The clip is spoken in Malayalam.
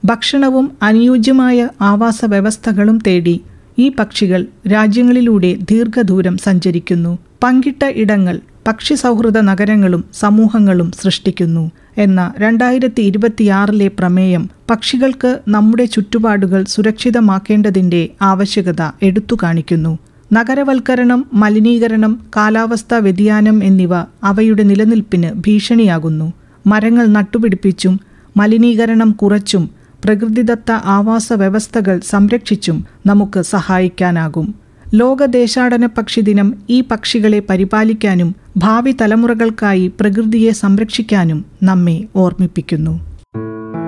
ഭക്ഷണവും അനുയോജ്യമായ ആവാസ വ്യവസ്ഥകളും തേടി ഈ പക്ഷികൾ രാജ്യങ്ങളിലൂടെ ദീർഘദൂരം സഞ്ചരിക്കുന്നു പങ്കിട്ട ഇടങ്ങൾ പക്ഷി സൗഹൃദ നഗരങ്ങളും സമൂഹങ്ങളും സൃഷ്ടിക്കുന്നു എന്ന രണ്ടായിരത്തി ഇരുപത്തിയാറിലെ പ്രമേയം പക്ഷികൾക്ക് നമ്മുടെ ചുറ്റുപാടുകൾ സുരക്ഷിതമാക്കേണ്ടതിന്റെ ആവശ്യകത എടുത്തു കാണിക്കുന്നു നഗരവൽക്കരണം മലിനീകരണം കാലാവസ്ഥാ വ്യതിയാനം എന്നിവ അവയുടെ നിലനിൽപ്പിന് ഭീഷണിയാകുന്നു മരങ്ങൾ നട്ടുപിടിപ്പിച്ചും മലിനീകരണം കുറച്ചും പ്രകൃതിദത്ത ആവാസ വ്യവസ്ഥകൾ സംരക്ഷിച്ചും നമുക്ക് സഹായിക്കാനാകും ലോകദേശാടന പക്ഷി ദിനം ഈ പക്ഷികളെ പരിപാലിക്കാനും ഭാവി തലമുറകൾക്കായി പ്രകൃതിയെ സംരക്ഷിക്കാനും നമ്മെ ഓർമ്മിപ്പിക്കുന്നു